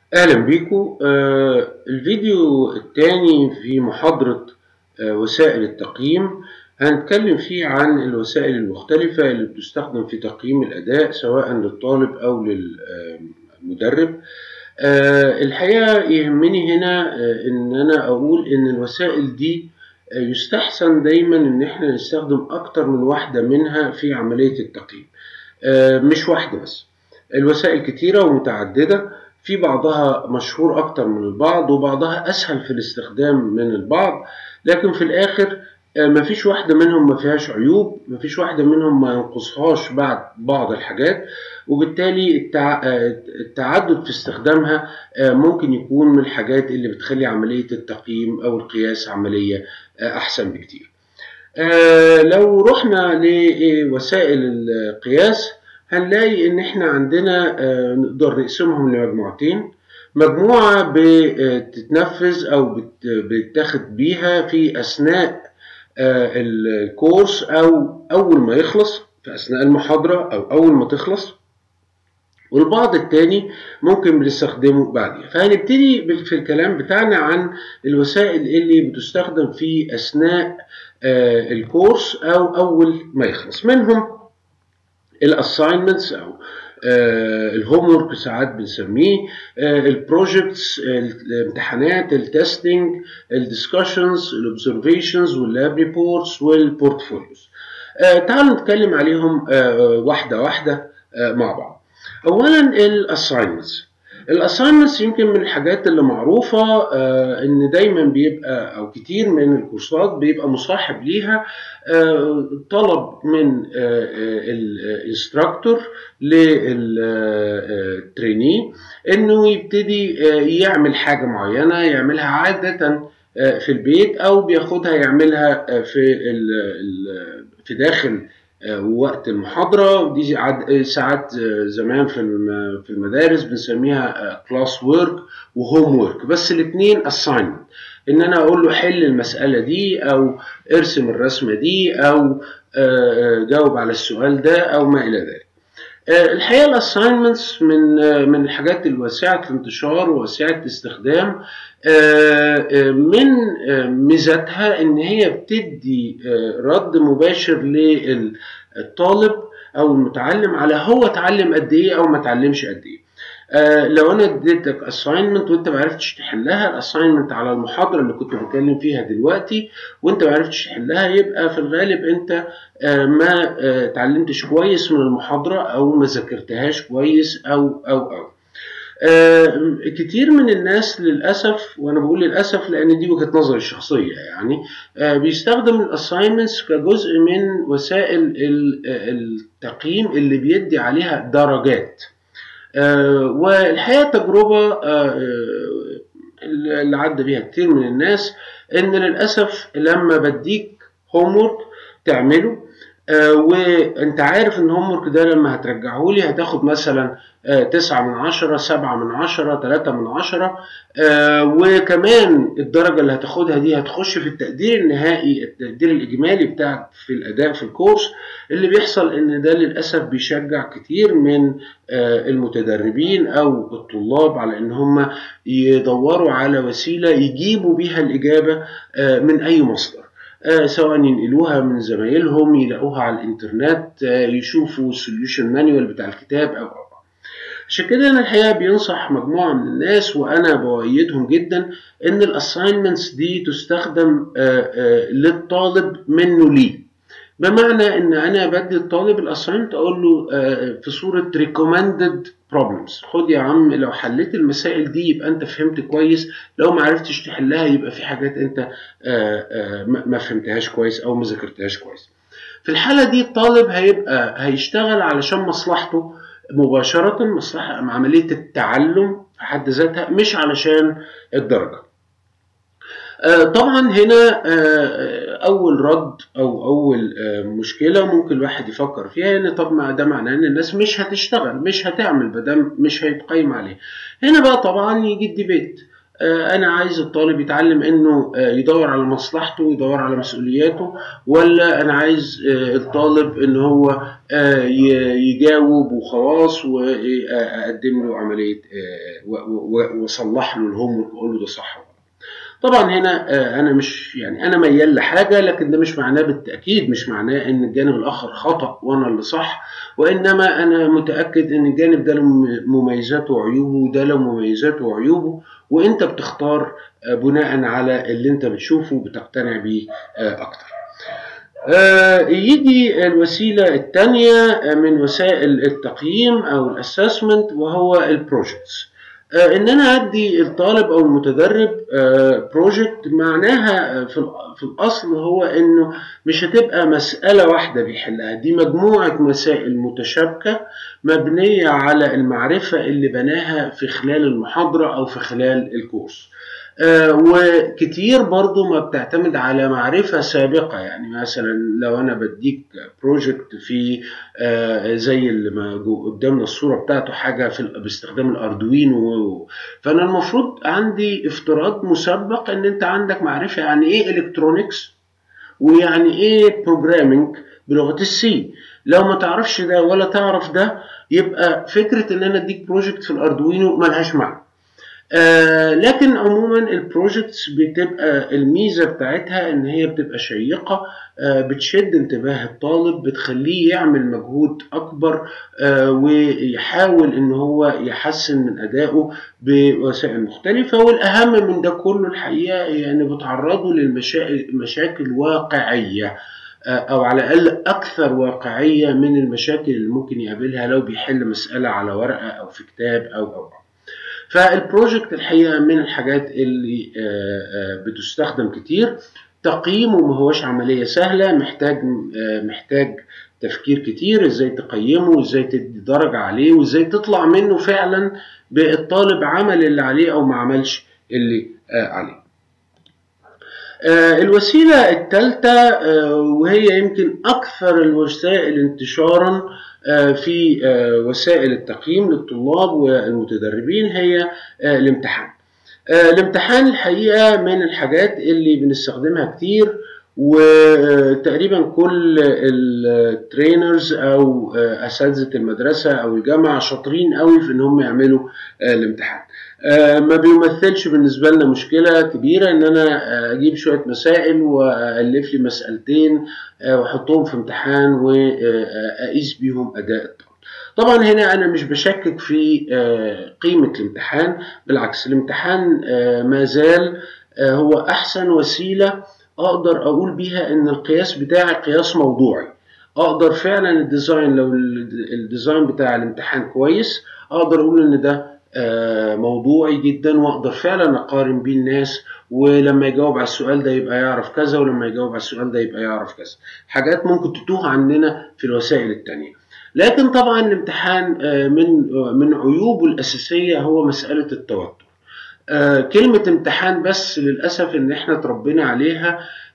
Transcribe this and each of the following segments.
أهلا بيكم آه الفيديو الثاني في محاضرة آه وسائل التقييم هنتكلم فيه عن الوسائل المختلفة اللي بتستخدم في تقييم الأداء سواء للطالب أو للمدرب آه الحقيقة يهمني هنا آه إن أنا أقول إن الوسائل دي آه يستحسن دايما إن إحنا نستخدم أكتر من واحدة منها في عملية التقييم آه مش واحدة بس الوسائل كتيرة ومتعددة في بعضها مشهور أكتر من البعض وبعضها أسهل في الاستخدام من البعض لكن في الآخر مفيش واحدة منهم ما فيهاش عيوب مفيش واحدة منهم ما ينقصهاش بعد بعض الحاجات وبالتالي التعدد في استخدامها ممكن يكون من الحاجات اللي بتخلي عملية التقييم أو القياس عملية أحسن بكتير لو رحنا لوسائل القياس هنلاقي ان احنا عندنا نقدر نقسمهم لمجموعتين مجموعة بتتنفذ او بتاخد بيها في اثناء الكورس او اول ما يخلص في اثناء المحاضرة او اول ما تخلص والبعض التاني ممكن بنستخدمه بعدين فهنبتدي في الكلام بتاعنا عن الوسائل اللي بتستخدم في اثناء الكورس او اول ما يخلص منهم الاساينمنتس او الهوم ورك ساعات بنسميه البروجكتس الامتحانات التستنج الدiscussions الاوبزرفيشنز واللاب ريبورتس والبورتفوليوز تعالوا نتكلم عليهم واحده واحده مع بعض اولا الاساينمنتس الاساينمنتس يمكن من الحاجات اللي معروفه آه ان دايما بيبقى او كتير من الكورسات بيبقى مصاحب ليها آه طلب من آه الانستراكتور للتريني انه يبتدي يعمل حاجه معينه يعملها عاده في البيت او بياخدها يعملها في ال في داخل وقت المحاضرة دي ساعات زمان في في المدارس بنسميها كلاس وورك وهوم وورك بس الاثنين assignment ان انا اقول له حل المسألة دي او ارسم الرسمة دي او جاوب على السؤال ده او ما الى ذلك الحقيقة الاساينمنتس من من الحاجات الواسعة الانتشار وواسعة الاستخدام من ميزاتها ان هي بتدي رد مباشر للطالب او المتعلم على هو اتعلم قد ايه او ما اتعلمش قد ايه لو انا اديتك اساينمنت وانت ما عرفتش تحلها الاساينمنت على المحاضره اللي كنت بتكلم فيها دلوقتي وانت ما عرفتش تحلها يبقى في الغالب انت ما اتعلمتش كويس من المحاضره او ما ذاكرتهاش كويس او او او آه كتير من الناس للاسف وانا بقول للاسف لان دي وجهه نظري الشخصيه يعني آه بيستخدم الاساينمنتس كجزء من وسائل التقييم اللي بيدي عليها درجات آه والحقيقه التجربه اللي عدى بيها كتير من الناس ان للاسف لما بديك هوم تعمله آه وانت عارف ان هوم ده لما هترجعه لي هتاخد مثلا آه تسعة من عشرة سبعة من عشرة تلاتة من عشرة آه وكمان الدرجة اللي هتاخدها دي هتخش في التقدير النهائي التقدير الإجمالي بتاعك في الأداء في الكورس اللي بيحصل إن ده للأسف بيشجع كتير من المتدربين أو الطلاب على إن هم يدوروا على وسيلة يجيبوا بيها الإجابة من أي مصدر. آه سواء ينقلوها من زمايلهم يلاقوها على الانترنت آه يشوفوا السوليوشن مانيوال بتاع الكتاب او او عشان كده انا الحقيقه بينصح مجموعه من الناس وانا بؤيدهم جدا ان الاساينمنتس دي تستخدم آه للطالب منه ليه بمعنى ان انا بدي الطالب الاساينمنت اقول له في صوره ريكومندد بروبلمز خد يا عم لو حليت المسائل دي يبقى انت فهمت كويس لو ما عرفتش تحلها يبقى في حاجات انت ما فهمتهاش كويس او ما ذاكرتهاش كويس في الحاله دي الطالب هيبقى هيشتغل علشان مصلحته مباشره مصلحه عمليه التعلم في حد ذاتها مش علشان الدرجه طبعا هنا اول رد او اول مشكله ممكن الواحد يفكر فيها ان طب ما ده معناه ان الناس مش هتشتغل مش هتعمل بدل مش هيتقيم عليه هنا بقى طبعا يجي الديبيت انا عايز الطالب يتعلم انه يدور على مصلحته ويدور على مسؤولياته ولا انا عايز الطالب ان هو يجاوب وخلاص واقدم له عمليه واصلح له الهوم واقول له ده صح طبعا هنا انا مش يعني انا ميال لحاجه لكن ده مش معناه بالتاكيد مش معناه ان الجانب الاخر خطا وانا اللي صح وانما انا متاكد ان الجانب ده له مميزاته وعيوبه وده له مميزاته وعيوبه وانت بتختار بناء على اللي انت بتشوفه بتقتنع بيه اكتر يجي الوسيله الثانيه من وسائل التقييم او الاسسمنت وهو البروجكتس ان انا ادي الطالب او المتدرب بروجكت معناها في الاصل هو انه مش هتبقى مساله واحده بيحلها دي مجموعه مسائل متشابكه مبنيه على المعرفه اللي بناها في خلال المحاضره او في خلال الكورس آه وكتير برضو ما بتعتمد على معرفة سابقة يعني مثلا لو أنا بديك بروجكت في آه زي اللي ما قدامنا الصورة بتاعته حاجة في باستخدام الأردوينو فأنا المفروض عندي افتراض مسبق إن أنت عندك معرفة يعني إيه إلكترونيكس ويعني إيه بروجرامينج بلغة السي لو ما تعرفش ده ولا تعرف ده يبقى فكرة إن أنا أديك بروجكت في الأردوينو ملهاش معنى آه لكن عموما البروجكتس بتبقى الميزه بتاعتها ان هي بتبقى شيقه آه بتشد انتباه الطالب بتخليه يعمل مجهود اكبر آه ويحاول ان هو يحسن من ادائه بوسائل مختلفه والاهم من ده كله الحقيقه هي ان بتعرضه للمشاكل واقعيه او على الاقل اكثر واقعيه من المشاكل اللي ممكن يقابلها لو بيحل مساله على ورقه او في كتاب او او, أو. فالبروجكت الحقيقه من الحاجات اللي بتستخدم كتير تقييمه ما هوش عمليه سهله محتاج محتاج تفكير كتير ازاي تقيمه وازاي تدي درجه عليه وازاي تطلع منه فعلا بالطالب عمل اللي عليه او ما عملش اللي عليه الوسيله الثالثه وهي يمكن اكثر الوسائل انتشارا في وسائل التقييم للطلاب والمتدربين هي الامتحان الامتحان الحقيقة من الحاجات اللي بنستخدمها كتير وتقريبا كل الترينرز او اساتذه المدرسه او الجامعه شاطرين قوي في ان هم يعملوا الامتحان ما بيمثلش بالنسبه لنا مشكله كبيره ان انا اجيب شويه مسائل والف لي مسالتين واحطهم في امتحان واقيس بيهم اداء الطالب طبعا هنا انا مش بشكك في قيمه الامتحان بالعكس الامتحان ما زال هو احسن وسيله اقدر اقول بيها ان القياس بتاعي قياس موضوعي اقدر فعلا الديزاين لو الديزاين بتاع الامتحان كويس اقدر اقول ان ده موضوعي جدا واقدر فعلا اقارن بيه الناس ولما يجاوب على السؤال ده يبقى يعرف كذا ولما يجاوب على السؤال ده يبقى يعرف كذا حاجات ممكن تتوه عننا في الوسائل التانية لكن طبعا الامتحان من من عيوبه الاساسيه هو مساله التوتر كلمة امتحان بس للأسف إن إحنا اتربينا عليها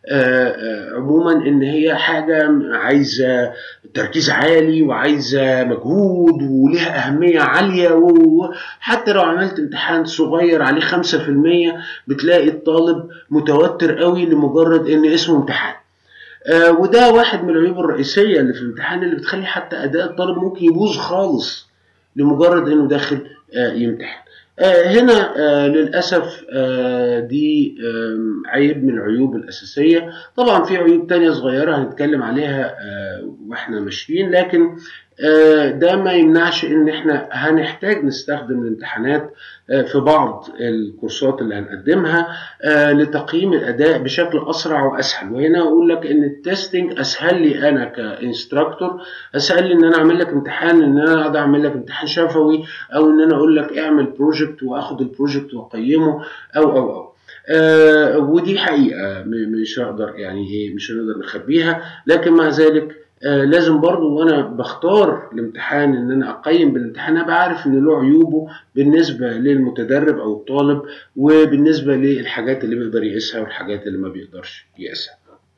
عموما إن هي حاجة عايزة تركيز عالي وعايزة مجهود وليها أهمية عالية وحتى لو عملت امتحان صغير عليه خمسة في المية بتلاقي الطالب متوتر قوي لمجرد إن اسمه امتحان وده واحد من العيوب الرئيسية اللي في الامتحان اللي بتخلي حتى أداء الطالب ممكن يبوظ خالص لمجرد إنه داخل يمتحن. هنا للأسف دي عيب من العيوب الأساسية طبعا في عيوب تانية صغيرة هنتكلم عليها واحنا ماشيين لكن ده ما يمنعش ان احنا هنحتاج نستخدم الامتحانات في بعض الكورسات اللي هنقدمها لتقييم الاداء بشكل اسرع واسهل وهنا اقول لك ان التستنج اسهل لي انا كانستراكتور اسهل لي ان انا اعمل لك امتحان ان انا اقعد اعمل لك امتحان شفوي او ان انا اقول لك اعمل بروجكت واخد البروجكت واقيمه او او او آه ودي حقيقه مش هقدر يعني ايه مش هنقدر نخبيها لكن مع ذلك آه لازم برضو وانا بختار الامتحان ان انا اقيم بالامتحان ابقى عارف ان له عيوبه بالنسبه للمتدرب او الطالب وبالنسبه للحاجات اللي بيقدر يقيسها والحاجات اللي ما بيقدرش يقيسها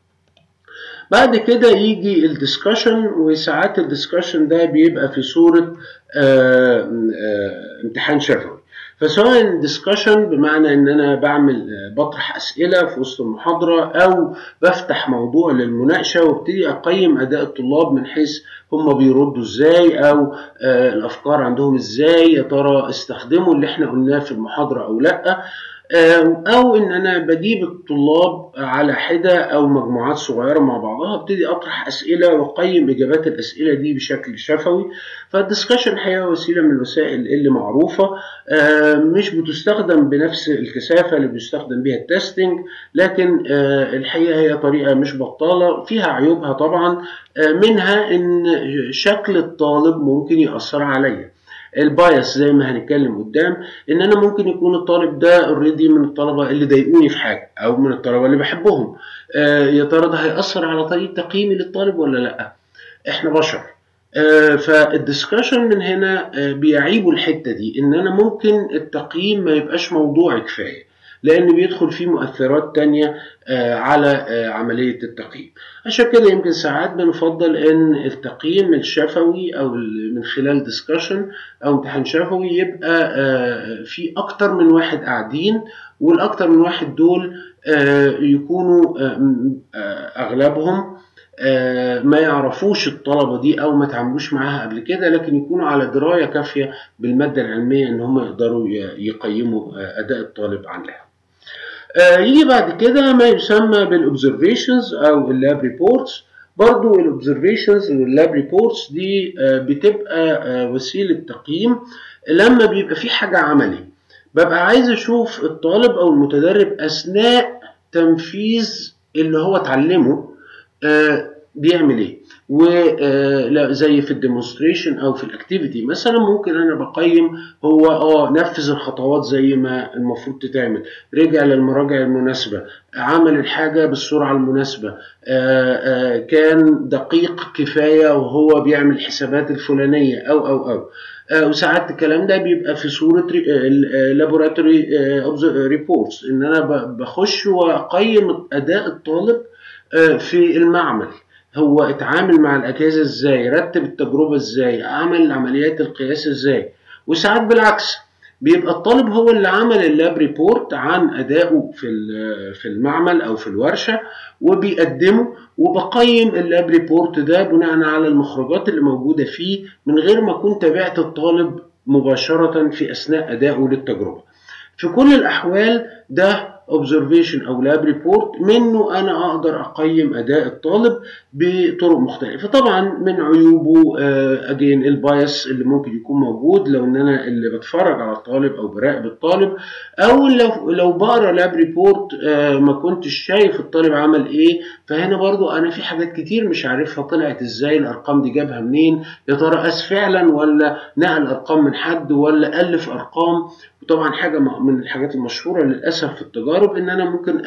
بعد كده يجي الدسكشن وساعات الدسكشن ده بيبقى في صوره آه آه امتحان شفوي فسواء ديسكشن بمعنى ان انا بعمل بطرح اسئله في وسط المحاضره او بفتح موضوع للمناقشه وابتدي اقيم اداء الطلاب من حيث هم بيردوا ازاي او الافكار عندهم ازاي يا ترى استخدموا اللي احنا قلناه في المحاضره او لا او ان انا بجيب الطلاب على حده او مجموعات صغيره مع بعضها ابتدي اطرح اسئله واقيم اجابات الاسئله دي بشكل شفوي فالدسكشن الحقيقه وسيله من الوسائل اللي معروفه مش بتستخدم بنفس الكثافه اللي بيستخدم بيها التستنج لكن الحقيقه هي طريقه مش بطاله فيها عيوبها طبعا منها ان شكل الطالب ممكن ياثر عليا البايس زي ما هنتكلم قدام ان انا ممكن يكون الطالب ده اوريدي من الطلبه اللي ضايقوني في حاجه او من الطلبه اللي بحبهم آه يا ترى ده هياثر على طريقه تقييمي للطالب ولا لا احنا بشر آه فالدسكشن من هنا آه بيعيبوا الحته دي ان انا ممكن التقييم ما يبقاش موضوعي كفايه لان بيدخل فيه مؤثرات تانية على عملية التقييم عشان كده يمكن ساعات بنفضل ان التقييم الشفوي او من خلال ديسكشن او امتحان شفوي يبقى في اكتر من واحد قاعدين والاكتر من واحد دول يكونوا اغلبهم ما يعرفوش الطلبة دي أو ما تعاملوش معاها قبل كده لكن يكونوا على دراية كافية بالمادة العلمية إن هم يقدروا يقيموا أداء الطالب عنها. يجي بعد كده ما يسمى بالاوبزرفيشنز او اللاب ريبورتس برضو الاوبزرفيشنز واللاب ريبورتس دي بتبقى وسيله تقييم لما بيبقى في حاجه عملي ببقى عايز اشوف الطالب او المتدرب اثناء تنفيذ اللي هو اتعلمه بيعمل ايه وزي في الديمونستريشن او في الاكتيفيتي مثلا ممكن انا بقيم هو اه نفذ الخطوات زي ما المفروض تتعمل رجع للمراجع المناسبه عمل الحاجه بالسرعه المناسبه آآ آآ كان دقيق كفايه وهو بيعمل الحسابات الفلانيه او او او وساعات الكلام ده بيبقى في صوره لابوراتوري ريبورتس ان انا بخش واقيم اداء الطالب في المعمل هو اتعامل مع الاجهزه ازاي رتب التجربه ازاي عمل عمليات القياس ازاي وساعات بالعكس بيبقى الطالب هو اللي عمل اللاب ريبورت عن ادائه في في المعمل او في الورشه وبيقدمه وبقيم اللاب ريبورت ده بناء على المخرجات اللي موجوده فيه من غير ما اكون تابعت الطالب مباشره في اثناء ادائه للتجربه في كل الاحوال ده observation او lab report منه انا اقدر اقيم اداء الطالب بطرق مختلفه طبعا من عيوبه اجين البايس اللي ممكن يكون موجود لو ان انا اللي بتفرج على الطالب او براقب الطالب او لو لو بقرا لاب ريبورت ما كنتش شايف الطالب عمل ايه فهنا برضو انا في حاجات كتير مش عارفها طلعت ازاي الارقام دي جابها منين يا ترى قاس فعلا ولا نقل ارقام من حد ولا الف ارقام وطبعا حاجه من الحاجات المشهوره للاسف في التجارب ان انا ممكن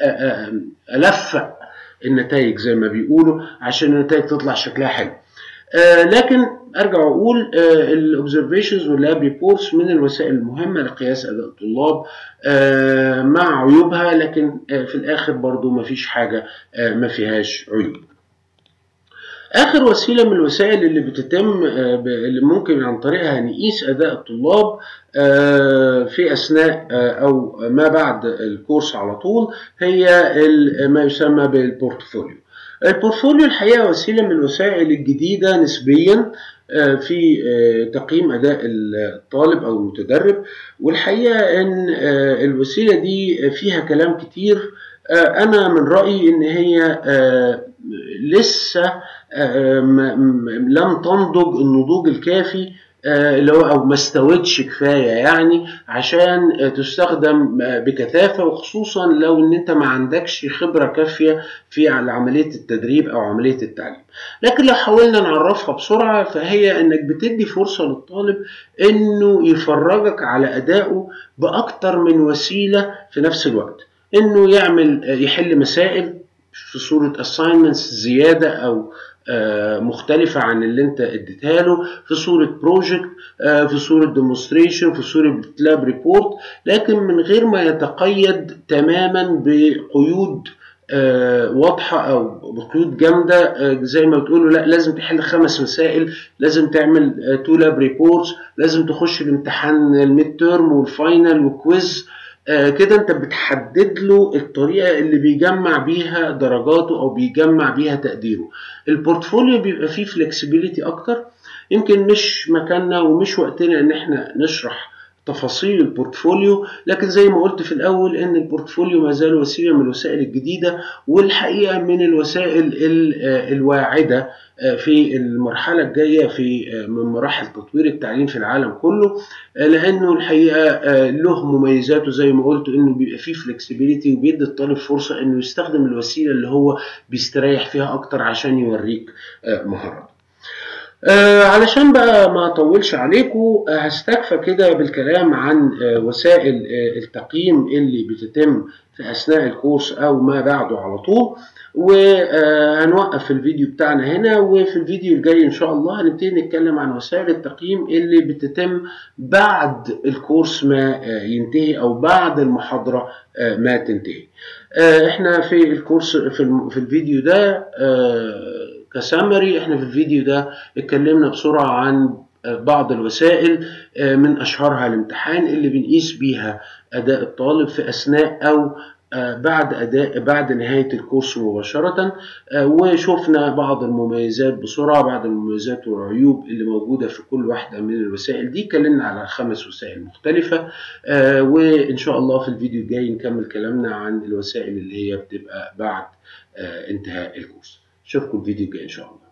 الفق النتائج زي ما بيقولوا عشان النتائج تطلع شكلها حلو آه لكن ارجع اقول آه الاوبزرفيشنز واللاب ريبورتس من الوسائل المهمه لقياس اداء الطلاب آه مع عيوبها لكن في الاخر برضو ما فيش حاجه ما فيهاش عيوب اخر وسيله من الوسائل اللي بتتم اللي ممكن عن طريقها نقيس اداء الطلاب في اثناء او ما بعد الكورس على طول هي ما يسمى بالبورتفوليو البورتفوليو الحقيقه وسيله من الوسائل الجديده نسبيا في تقييم اداء الطالب او المتدرب والحقيقه ان الوسيله دي فيها كلام كتير انا من رايي ان هي لسه لم تنضج النضوج الكافي اللي هو او ما استوتش كفايه يعني عشان تستخدم بكثافه وخصوصا لو ان انت ما عندكش خبره كافيه في عمليه التدريب او عمليه التعليم لكن لو حاولنا نعرفها بسرعه فهي انك بتدي فرصه للطالب انه يفرجك على ادائه باكتر من وسيله في نفس الوقت انه يعمل يحل مسائل في صوره assignments زياده او مختلفة عن اللي انت اديتها له في صورة بروجكت في صورة ديمونستريشن في صورة لاب ريبورت لكن من غير ما يتقيد تماما بقيود آه واضحه او بقيود جامده آه زي ما بتقولوا لا لازم تحل خمس مسائل لازم تعمل آه تو لاب ريبورتس لازم تخش الامتحان الميد تيرم والفاينل والكويز آه كده انت بتحدد له الطريقه اللي بيجمع بيها درجاته او بيجمع بيها تقديره البورتفوليو بيبقى فيه فلكسبيليتي اكتر يمكن مش مكاننا ومش وقتنا ان احنا نشرح تفاصيل البورتفوليو لكن زي ما قلت في الاول ان البورتفوليو ما زال وسيله من الوسائل الجديده والحقيقه من الوسائل الواعده في المرحله الجايه في من مراحل تطوير التعليم في العالم كله لانه الحقيقه له مميزاته زي ما قلت انه بيبقى فيه فلكسبيليتي وبيدي الطالب فرصه انه يستخدم الوسيله اللي هو بيستريح فيها اكتر عشان يوريك مهاراته آه علشان بقى ما اطولش عليكم آه هستكفى كده بالكلام عن آه وسائل آه التقييم اللي بتتم في اثناء الكورس او ما بعده على طول وهنوقف الفيديو بتاعنا هنا وفي الفيديو الجاي ان شاء الله هنبتدي نتكلم عن وسائل التقييم اللي بتتم بعد الكورس ما ينتهي او بعد المحاضرة ما تنتهي احنا في الكورس في, في الفيديو ده كسامري احنا في الفيديو ده اتكلمنا بسرعة عن بعض الوسائل من اشهرها الامتحان اللي بنقيس بيها اداء الطالب في اثناء او بعد اداء بعد نهايه الكورس مباشره وشفنا بعض المميزات بسرعه بعض المميزات والعيوب اللي موجوده في كل واحده من الوسائل دي اتكلمنا على خمس وسائل مختلفه وان شاء الله في الفيديو الجاي نكمل كلامنا عن الوسائل اللي هي بتبقى بعد انتهاء الكورس اشوفكم الفيديو الجاي ان شاء الله